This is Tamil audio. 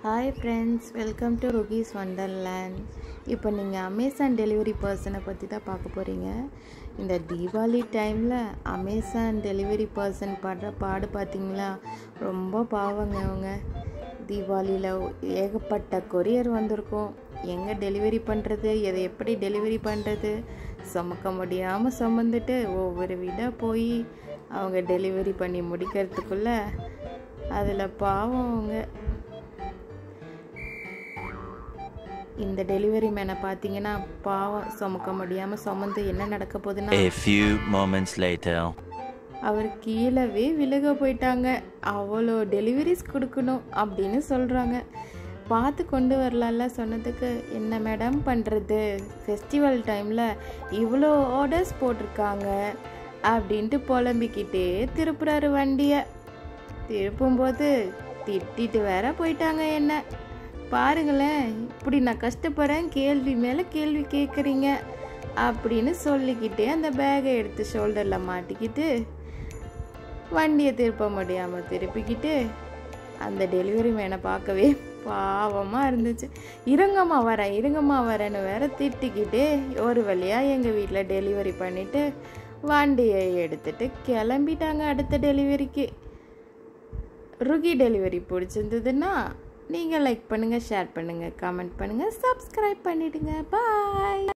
ஹாய் ஃப்ரெண்ட்ஸ் வெல்கம் டு ருகீஸ் வண்டர்லேண்ட் இப்போ நீங்கள் அமேசான் டெலிவரி பர்சனை பற்றி தான் பார்க்க போகிறீங்க இந்த தீபாவளி டைமில் அமேசான் டெலிவரி பர்சன் படுற பாடு பார்த்தீங்களா ரொம்ப பாவங்க அவங்க தீபாவளியில் ஏகப்பட்ட கொரியர் வந்திருக்கும் எங்கே டெலிவரி பண்ணுறது எதை எப்படி டெலிவரி பண்ணுறது சுமக்க முடியாமல் சுமந்துட்டு ஒவ்வொரு வீடாக போய் அவங்க டெலிவரி பண்ணி முடிக்கிறதுக்குள்ளே அதில் பாவம் அவங்க இந்த டெலிவரி மேனை பார்த்தீங்கன்னா பாவம் சுமக்க முடியாமல் சுமந்து என்ன நடக்க போகுதுன்னா A few moments later. அவர் கீழவே விலக போயிட்டாங்க அவ்வளோ டெலிவரிஸ் கொடுக்கணும் அப்படின்னு சொல்கிறாங்க பார்த்து கொண்டு வரலாம்ல சொன்னதுக்கு என்ன மேடம் பண்ணுறது ஃபெஸ்டிவல் டைமில் இவ்வளோ ஆர்டர்ஸ் போட்டிருக்காங்க அப்படின்ட்டு புலம்பிக்கிட்டே திருப்புறாரு வண்டியை திருப்பும்போது திட்டிட்டு வேற போயிட்டாங்க என்ன பாருங்களேன் இப்படி நான் கஷ்டப்படுறேன் கேள்வி மேலே கேள்வி கேட்குறீங்க அப்படின்னு சொல்லிக்கிட்டே அந்த பேகை எடுத்து ஷோல்டரில் மாட்டிக்கிட்டு வண்டியை திருப்ப முடியாமல் திருப்பிக்கிட்டு அந்த டெலிவரி மேனை பார்க்கவே பாவமாக இருந்துச்சு இருங்கம்மா வரேன் இருங்கம்மா வரேன்னு வேற திட்டிக்கிட்டே ஒரு வழியாக எங்கள் வீட்டில் டெலிவரி பண்ணிவிட்டு வண்டியை எடுத்துட்டு கிளம்பிட்டாங்க அடுத்த டெலிவரிக்கு ருகி டெலிவரி பிடிச்சிருந்ததுன்னா நீங்கள் லைக் பண்ணுங்கள் ஷேர் பண்ணுங்கள் கமெண்ட் பண்ணுங்கள் சப்ஸ்கிரைப் பண்ணிவிடுங்க பாய்